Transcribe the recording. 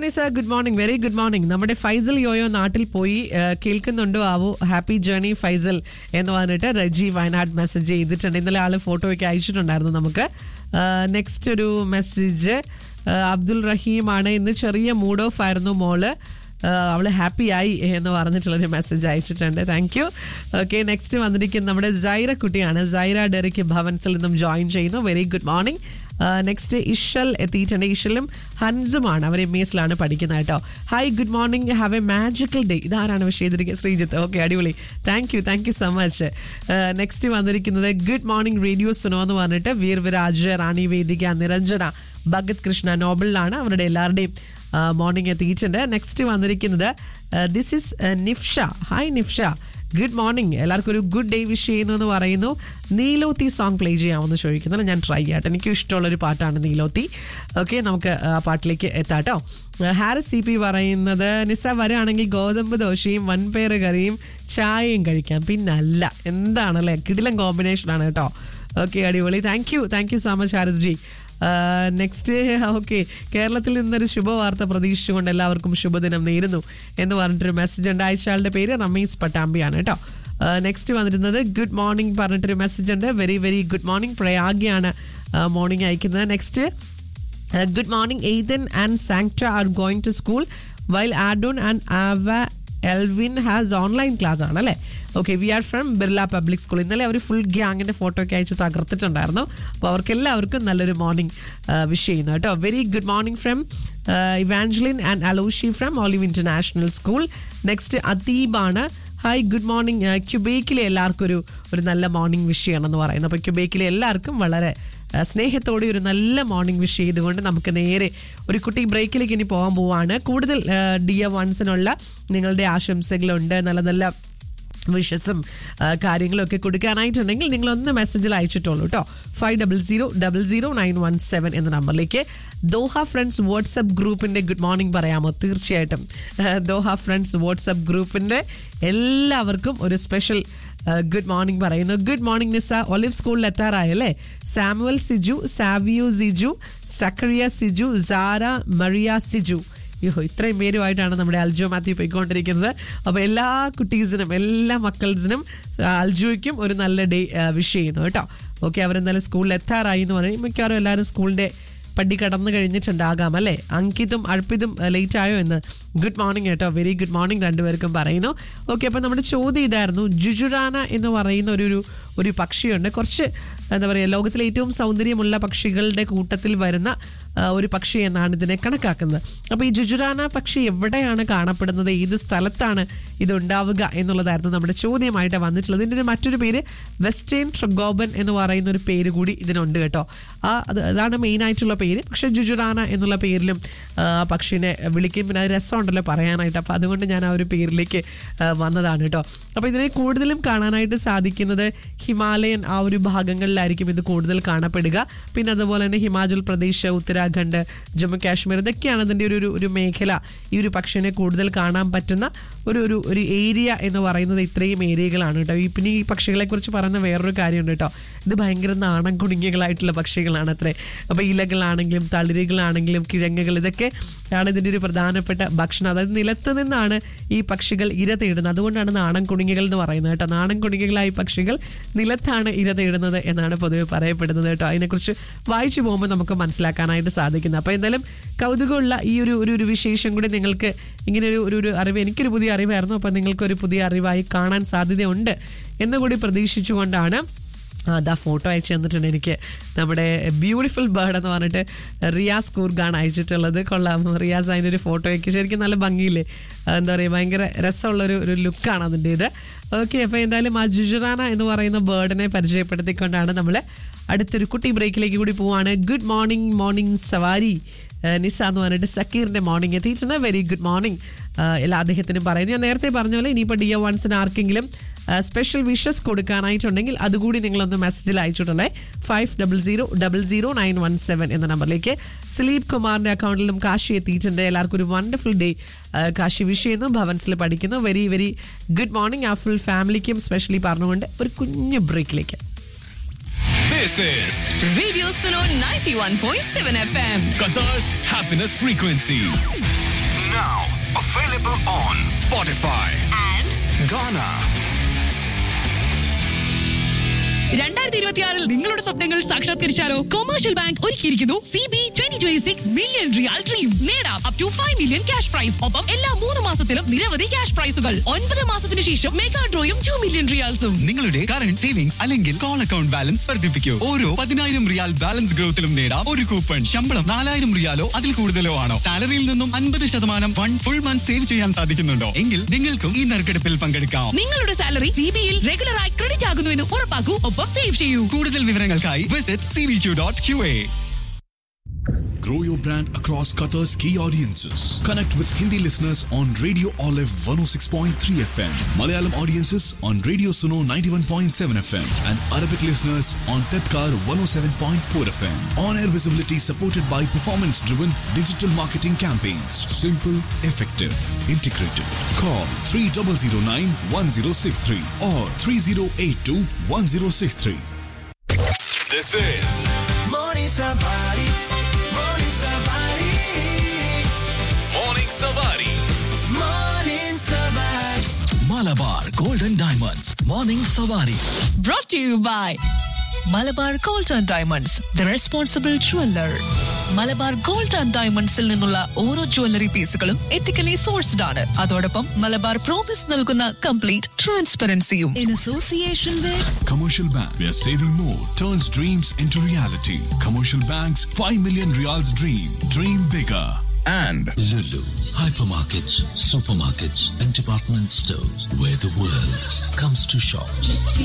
നിസ good morning very good morning നമ്മുടെ Faisal yo-yo നാട്ടിൽ പോയി ആ, കേൾക്കുന്നുണ്ടോ ആവോ ഹാപ്പി ജേർണി ഫൈസൽ എന്ന് പറഞ്ഞിട്ട് റജി വയനാട് മെസ്സേജ് ചെയ്തിട്ടുണ്ട് ഇന്നലെ ആള് ഫോട്ടോ ഒക്കെ അയച്ചിട്ടുണ്ടായിരുന്നു നമുക്ക് നെക്സ്റ്റ് ഒരു മെസ്സേജ് അബ്ദുൾ റഹീം ആണ് ഇന്ന് ചെറിയ മൂഡ് ഓഫ് ആയിരുന്നു മോള് ആ, അവള് ഹാപ്പി ആയി എന്ന് പറഞ്ഞിട്ടുള്ളൊരു മെസ്സേജ് അയച്ചിട്ടുണ്ട് താങ്ക് യു ഓക്കെ നെക്സ്റ്റ് വന്നിരിക്കുന്നത് നമ്മുടെ സൈറ കുട്ടിയാണ് സൈറ ഡെറിക്ക് ഭവൻസിൽ നിന്നും ജോയിൻ ചെയ്യുന്നു very good morning next Ishal എത്തിയിട്ടുണ്ട് ഇഷലും ഹൻസുമാണ് അവർ എം എസിലാണ് പഠിക്കുന്നത് കേട്ടോ hi good morning have a magical day ഇതാരാണ് വിഷ് ചെയ്തിരിക്കുന്നത് ശ്രീജിത്ത് ഓക്കെ അടിപൊളി thank you thank you so much next വന്നിരിക്കുന്നത് ഗുഡ് മോർണിംഗ് റേഡിയോ സുനോ എന്ന് പറഞ്ഞിട്ട് വീർ വിരാജ് റാണി വേദിക നിരഞ്ജന ഭഗത് കൃഷ്ണ നോബലിലാണ് അവരുടെ എല്ലാവരുടെയും മോർണിംഗ് എത്തിയിട്ടുണ്ട് നെക്സ്റ്റ് വന്നിരിക്കുന്നത് this is Nifsha hi Nifsha good morning എല്ലാവർക്കും ഒരു ഗുഡ് ഡേ വിഷ് ചെയ്യുന്നു എന്ന് പറയുന്നു നീലോത്തി സോങ് പ്ലേ ചെയ്യാമെന്ന് ചോദിക്കുന്നത് ഞാൻ ട്രൈ ചെയ്യാട്ടെ എനിക്ക് ഇഷ്ടമുള്ളൊരു പാട്ടാണ് നീലോത്തി ഓക്കെ നമുക്ക് ആ പാട്ടിലേക്ക് എത്താട്ടോ ഹാരിസ് സി പി പറയുന്നത് നിസ വരാണെങ്കിൽ ഗോതമ്പ് ദോശയും വൻപയർ കറിയും ചായയും കഴിക്കാം പിന്നല്ല എന്താണല്ലേ കിടിലം കോമ്പിനേഷനാണ് കേട്ടോ ഓക്കെ അടിപൊളി thank you thank you so much Haris ji next okay കേരളത്തിൽ നിന്നൊരു ശുഭവാർത്ത പ്രതീക്ഷിച്ചുകൊണ്ട് എല്ലാവർക്കും ശുഭദിനം നേരുന്നു എന്ന് പറഞ്ഞിട്ടൊരു മെസ്സേജ് ഉണ്ട് അയച്ചയാളുടെ പേര് റമീസ് പട്ടാമ്പിയാണ് കേട്ടോ നെക്സ്റ്റ് വന്നിരുന്നത് ഗുഡ് മോർണിംഗ് പറഞ്ഞിട്ടൊരു മെസ്സേജ് ഉണ്ട് വെരി വെരി ഗുഡ് മോർണിംഗ് പ്രയാഗിയാണ് മോർണിംഗ് അയക്കുന്നത് next good morning Ethan and Sancta are going to school while Adon and Ava Elvin has online class ആണ് അല്ലേ okay we are from Birla public school ഇന്നലെ അവർ full ഗ്യാങ്ങിൻ്റെ photo ഒക്കെ അയച്ച് തകർത്തിട്ടുണ്ടായിരുന്നു അപ്പോൾ അവർക്ക് എല്ലാവർക്കും നല്ലൊരു മോർണിംഗ് വിഷ് ചെയ്യുന്നു കേട്ടോ very good morning from Evangeline and Aloshy from Olive international school next അദീബാണ് ഹായ് ഗുഡ് മോർണിംഗ് ക്യുബേക്കിലെ എല്ലാവർക്കും ഒരു ഒരു നല്ല മോർണിംഗ് വിഷ് ചെയ്യണമെന്ന് പറയുന്നു അപ്പോൾ ക്യുബേക്കിലെ എല്ലാവർക്കും വളരെ ആ, സ്നേഹത്തോടെ ഒരു നല്ല മോർണിംഗ് വിഷ് ചെയ്തുകൊണ്ട് നമുക്ക് നേരെ ഒരു കുട്ടി ബ്രേക്കിലേക്ക് ഇനി പോകാൻ പോവാണ് കൂടുതൽ ഡിയ വൺസിനുള്ള നിങ്ങളുടെ ആശംസകളുണ്ട് നല്ല നല്ല വിഷസും കാര്യങ്ങളും ഒക്കെ കൊടുക്കാനായിട്ടുണ്ടെങ്കിൽ നിങ്ങൾ ഒന്ന് മെസ്സേജിൽ അയച്ചിട്ടുള്ളൂ കേട്ടോ five double zero double zero nine one seven എന്ന നമ്പറിലേക്ക് ദോഹ ഫ്രണ്ട്സ് വാട്സപ്പ് ഗ്രൂപ്പിന്റെ ഗുഡ് മോർണിംഗ് പറയാമോ തീർച്ചയായിട്ടും ആ, ദോഹ ഫ്രണ്ട്സ് വാട്സപ്പ് ഗ്രൂപ്പിന്റെ എല്ലാവർക്കും ഒരു സ്പെഷ്യൽ ഗുഡ് മോർണിംഗ് പറയുന്നു ഗുഡ് മോർണിംഗ് നിസ ഒലിവ് സ്കൂളിൽ എത്താറായല്ലേ സാമുവൽ സിജു സാവിയു സിജു സക്കറിയ സിജു സാര മറിയ സിജു യോ ഇത്രയും പേരുമായിട്ടാണ് നമ്മുടെ അൽജോ മാത്യു പോയിക്കൊണ്ടിരിക്കുന്നത് അപ്പോൾ എല്ലാ കുട്ടീസിനും എല്ലാ മക്കൾസിനും അൽജോയ്ക്കും ഒരു നല്ല ഡേ വിഷ് ചെയ്യുന്നു കേട്ടോ ഓക്കെ അവരെന്തായാലും സ്കൂളിൽ എത്താറായി എന്ന് പറയും മിക്കവാറും എല്ലാവരും സ്കൂളിൻ്റെ പടി കടന്നു കഴിഞ്ഞിട്ടുണ്ടാകാം അല്ലേ അങ്കിതും അഴ്പ്പിതും ലേറ്റ് ആയോ എന്ന് ഗുഡ് മോർണിംഗ് കേട്ടോ വെരി ഗുഡ് മോർണിംഗ് രണ്ടുപേർക്കും പറയുന്നു ഓക്കെ അപ്പം നമ്മുടെ ചോദ്യം ഇതായിരുന്നു ജുജുറാന എന്ന് പറയുന്ന ഒരു ഒരു ഒരു പക്ഷിയുണ്ട് കുറച്ച് എന്താ പറയുക ലോകത്തിലെ ഏറ്റവും സൗന്ദര്യമുള്ള പക്ഷികളുടെ കൂട്ടത്തിൽ വരുന്ന ആ, ഒരു പക്ഷി എന്നാണ് ഇതിനെ കണക്കാക്കുന്നത് അപ്പോൾ ഈ ജുജുറാന പക്ഷി എവിടെയാണ് കാണപ്പെടുന്നത് ഏത് സ്ഥലത്താണ് ഇത് ഉണ്ടാവുക എന്നുള്ളതായിരുന്നു നമ്മുടെ ചോദ്യമായിട്ട് വന്നിട്ടുള്ളത് ഇതിൻ്റെ ഒരു മറ്റൊരു പേര് വെസ്റ്റേൺ ട്രഗോബൻ എന്ന് പറയുന്ന ഒരു പേര് കൂടി ഇതിനുണ്ട് കേട്ടോ ആ അത് അതാണ് മെയിൻ ആയിട്ടുള്ള പേര് പക്ഷേ ജുജുറാന എന്നുള്ള പേരിലും ആ, പക്ഷിനെ വിളിക്കും പിന്നെ അത് രസമുണ്ടല്ലോ പറയാനായിട്ട് അപ്പോൾ അതുകൊണ്ട് ഞാൻ ആ ഒരു പേരിലേക്ക് ആ, വന്നതാണ് കേട്ടോ അപ്പോൾ ഇതിനെ കൂടുതലും കാണാനായിട്ട് സാധിക്കുന്നത് ഹിമാലയൻ ആ ഒരു ഭാഗങ്ങളിലായിരിക്കും ഇത് കൂടുതൽ കാണപ്പെടുക പിന്നെ അതുപോലെ തന്നെ ഹിമാചൽ പ്രദേശ് ഉത്തരാഖണ്ഡ് ജമ്മു കാശ്മീർ ഇതൊക്കെയാണ് അതിൻ്റെ ഒരു ഒരു- ഒരു മേഖല ഈ ഒരു പക്ഷിനെ കൂടുതൽ കാണാൻ പറ്റുന്ന ഒരു ഒരു ഒരു ഏരിയ എന്ന് പറയുന്നത് ഇത്രയും ഏരിയകളാണ് കേട്ടോ ഈ പിന്നെ ഈ പക്ഷികളെ കുറിച്ച് പറയുന്ന വേറൊരു കാര്യമുണ്ട് കേട്ടോ ഇത് ഭയങ്കര നാണം കുടുങ്ങികളായിട്ടുള്ള പക്ഷികളാണ് അത്രേ അപ്പോൾ ഇലകളാണെങ്കിലും തളിരുകളാണെങ്കിലും കിഴങ്ങുകൾ ഇതൊക്കെ ആണ് ഇതിൻ്റെ ഒരു പ്രധാനപ്പെട്ട ഭക്ഷണം അതായത് നിലത്ത് നിന്നാണ് ഈ പക്ഷികൾ ഇര തേടുന്നത് അതുകൊണ്ടാണ് നാടൻ കുടുങ്ങികൾ എന്ന് പറയുന്നത് കേട്ടോ നാടൻ കുടുങ്ങികളായ പക്ഷികൾ നിലത്താണ് ഇര തേടുന്നത് എന്നാണ് പൊതുവെ പറയപ്പെടുന്നത് കേട്ടോ അതിനെക്കുറിച്ച് വായിച്ചു പോകുമ്പോൾ നമുക്ക് മനസ്സിലാക്കാനായിട്ട് സാധിക്കുന്നത് അപ്പോൾ എന്തായാലും കൗതുകമുള്ള ഈ ഒരു ഒരു ഒരു വിശേഷം കൂടി നിങ്ങൾക്ക് ഇങ്ങനെ ഒരു ഒരു ഒരു അറിവ് എനിക്കൊരു പുതിയ അറിവായിരുന്നു അപ്പോൾ നിങ്ങൾക്കൊരു പുതിയ അറിവായി കാണാൻ സാധ്യതയുണ്ട് എന്നുകൂടി പ്രതീക്ഷിച്ചുകൊണ്ടാണ് ആ, അതാ ഫോട്ടോ അയച്ചു തന്നിട്ടുണ്ട് എനിക്ക് നമ്മുടെ ബ്യൂട്ടിഫുൾ ബേർഡ് എന്ന് പറഞ്ഞിട്ട് റിയാസ് കൂർഗാണ് അയച്ചിട്ടുള്ളത് കൊള്ളാം റിയാസ് അതിൻ്റെ ഒരു ഫോട്ടോയ്ക്ക് ശരിക്കും നല്ല ഭംഗിയില്ലേ ആ, എന്താ പറയുക ഭയങ്കര രസമുള്ളൊരു ഒരു ലുക്കാണ് അതിൻ്റെ ഇത് ഓക്കെ അപ്പോൾ എന്തായാലും ആ ജുജറാന എന്ന് പറയുന്ന ബേർഡിനെ പരിചയപ്പെടുത്തിക്കൊണ്ടാണ് നമ്മൾ അടുത്തൊരു കുട്ടി ബ്രേക്കിലേക്ക് കൂടി പോവാണ് ഗുഡ് മോർണിംഗ് മോർണിംഗ് സവാരി ഏഹ് നിസ എന്ന് പറഞ്ഞിട്ട് സക്കീറിന്റെ മോർണിംഗ് എത്തിയിട്ടുണ്ട് വെരി ഗുഡ് മോർണിംഗ് എല്ലാ അദ്ദേഹത്തിനും പറയുന്നു ഞാൻ നേരത്തെ പറഞ്ഞ പോലെ ഇനിയിപ്പോൾ ഡി ഒ വൺസിന് ആർക്കെങ്കിലും സ്പെഷ്യൽ വിഷസ് കൊടുക്കാനായിട്ടുണ്ടെങ്കിൽ അതുകൂടി നിങ്ങളൊന്ന് മെസ്സേജിൽ അയച്ചിട്ടുള്ളേ five double zero double zero nine one seven എന്ന നമ്പറിലേക്ക് സ്ലീപ് കുമാറിന്റെ അക്കൗണ്ടിലും കാശി എത്തിയിട്ടുണ്ട് എല്ലാവർക്കും ഒരു വണ്ടർഫുൾ ഡേ കാശി വിഷ് ചെയ്യുന്നു ഭവൻസിൽ പഠിക്കുന്നു വെരി വെരി ഗുഡ് മോർണിംഗ് ആ ഫുൾ ഫാമിലിക്കും സ്പെഷ്യലി പറഞ്ഞുകൊണ്ട് ഒരു കുഞ്ഞു ബ്രേക്കിലേക്ക് This is Radio Suno 91.7 FM. Qatar's happiness frequency. Now available on Spotify, and Ghana, രണ്ടായിരത്തി ഇരുപത്തിയാറിൽ നിങ്ങളുടെ സ്വപ്നങ്ങൾ സാക്ഷാത്കരിച്ചാലോ കൊമേഴ്ഷ്യൽ ബാങ്ക് ഒരുക്കിയിരിക്കുന്നു C B twenty twenty six million riyal dream നേടാം up to five million cash prize ഒപ്പം എല്ലാ മൂന്ന് മാസത്തിലും നിരവധി ക്യാഷ് പ്രൈസുകൾ ഒൻപത് മാസത്തിന് ശേഷം മെഗാ ഡ്രോയും ടു മില്യൺ റിയാൽസും നിങ്ങളുടെ കറണ്ട് സേവിങ്സ് അല്ലെങ്കിൽ കോൾ അക്കൗണ്ട് ബാലൻസ് വർദ്ധിപ്പിക്കൂ ഓരോ പതിനായിരം റിയാൽ ബാലൻസ് ഗ്രോത്തിലും നേടാം ഒരു കൂപ്പൺ ശമ്പളം നാലായിരം റിയാലോ അതിൽ കൂടുതലോ ആണോ സാലറിയിൽ നിന്നും അൻപത് ശതമാനം വൺ ഫുൾ മന്ത് സേവ് ചെയ്യാൻ സാധിക്കുന്നുണ്ടോ എങ്കിൽ നിങ്ങൾക്കും ഈ നറുക്കെടുപ്പിൽ പങ്കെടുക്കാം നിങ്ങളുടെ സാലറി സി ബിയിൽ റെഗുലറായി ക്രെഡിറ്റ് ആകുന്നുവെന്ന് ഉറപ്പാക്കൂ ഒപ്പം സേവ് ചെയ്യൂ കൂടുതൽ വിവരങ്ങൾക്കായി visit C V Q dot Q A Grow your brand across Qatar's key audiences. Connect with Hindi listeners on Radio Olive 106.3 FM, Malayalam audiences on Radio Suno 91.7 FM, and Arabic listeners on Tetkar 107.4 FM. On air visibility supported by performance driven digital marketing campaigns. Simple, effective, integrated. Call 3009 1063 or 3082 1063. This is Morning Safari. Morning Safari. Morning Savari. Morning Safari. Malabar golden diamonds morning Savari brought to you by Malabar gold and diamonds the responsible jeweller Malabar gold and ഡയമണ്ട്സിൽ നിന്നുള്ള ഓരോ jewellery പീസുകളും ethically sourced ആണ് അതോടൊപ്പം Malabar promise നൽകുന്ന complete ട്രാൻസ്പെറൻസിയും in association with Commercial Bank, where saving more turns dreams into reality. Commercial Bank's 5 million reals dream. Dream bigger. and Lulu hypermarkets, supermarkets, and department stores where the world comes to shop.